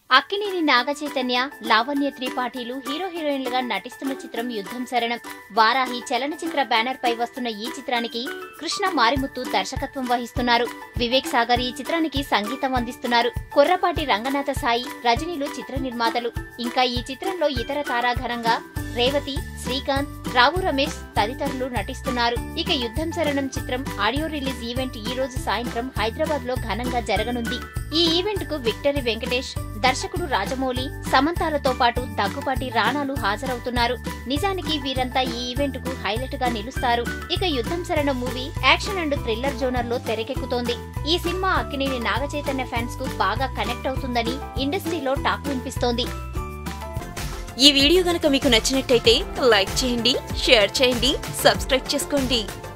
అక్కినేని నాగచైతన్య లావణ్య త్రిపాఠిలు హీరో హీరోయిన్లుగా నటిస్తున్న చిత్రం యుద్ధం శరణం వారాహి చలనచిత్ర బ్యానర్ పై వస్తున్న ఈ చిత్రానికి కృష్ణ మారిముత్తు దర్శకత్వం వహిస్తున్నారు వివేక్ సాగర్ ఈ చిత్రానికి సంగీతం అందిస్తున్నారు కొర్రపాటి రంగనాథ సాయి రజనీలు చిత్ర నిర్మాతలు ఇంకా ఈ చిత్రంలో ఇతర తారాఘనంగా రేవతి శ్రీకాంత్ రావు రమేష్ తదితరులు నటిస్తున్నారు ఇక యుద్ధం శరణం చిత్రం ఆడియో రిలీజ్ ఈవెంట్ ఈ రోజు సాయంత్రం హైదరాబాద్ లో ఘనంగా జరగనుంది ఈ ఈవెంట్ కు విక్టరీ వెంకటేష్ దర్శకుడు రాజమౌళి సమంతాలతో పాటు దగ్గుపాటి రాణాలు హాజరవుతున్నారు నిజానికి వీరంతా ఈ ఈవెంట్ కు హైలైట్ గా నిలుస్తారు ఇక Yuddham Sharanam movie action and thriller genre లో తెరకెక్కుతోంది ఈ సినిమా అక్కినేని నాగచైతన్య ఫ్యాన్స్ కు బాగా కనెక్ట్ అవుతుందని ఇండస్ట్రీలో టాక్ వినిపిస్తోంది ఈ వీడియో గనక మీకు నచ్చినట్టయితే లైక్ చేయండి షేర్ చేయండి సబ్స్క్రైబ్ చేసుకోండి